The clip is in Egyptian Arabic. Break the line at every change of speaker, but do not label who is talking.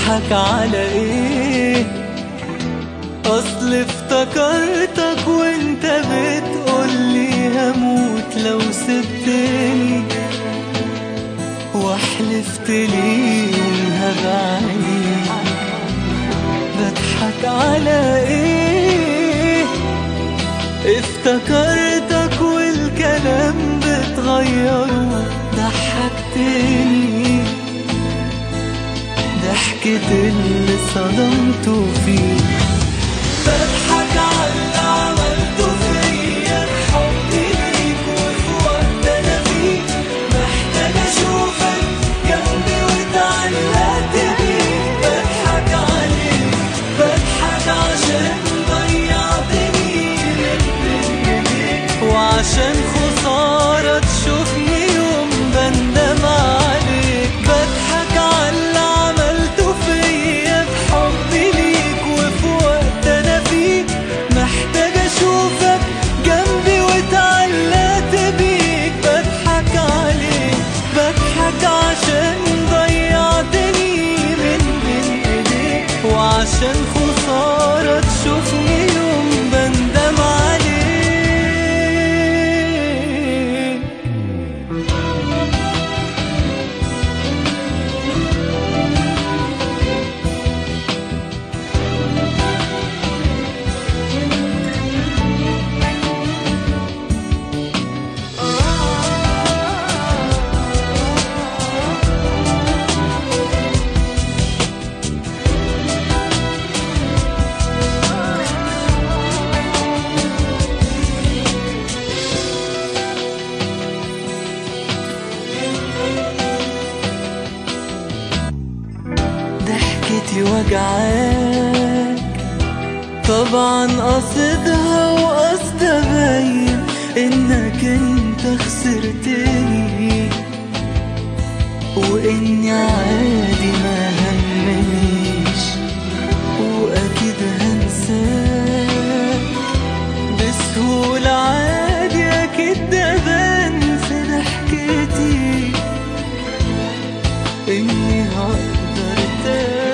بضحك على ايه اصل افتكرتك وانت بتقولي هموت لو سبتني وحلفت لي يومها بعيد بضحك على ايه افتكرتك والكلام بتغيره ضحكتني ضحكة اللي صدمته فيه بضحك على اللي عملته فيا بحبي ليك وفي وقت انا فيه محتاج اشوفك جنبي واتعلقت بيك بضحك عليك بضحك عشان ضيعتني من بين ايديك وعشان خسارة تشوفني يوم بندم عليك بضحك على اللي عملته فيا بحبي ليك وفي وقت انا فيه محتاج اشوفك جنبي واتعلقت بيك بضحك عليك بضحك عشان ضيعتني من بين ايديك وعشان خسارة تشوفني يوم بندم عليك ضحكتي وجعاك طبعا قصدها وقصد ابين انك انت خسرتني واني عادي ما همنيش واكيد هنساك بسهولة عادي اكيد ده بان في ضحكتي اني هقدر تاني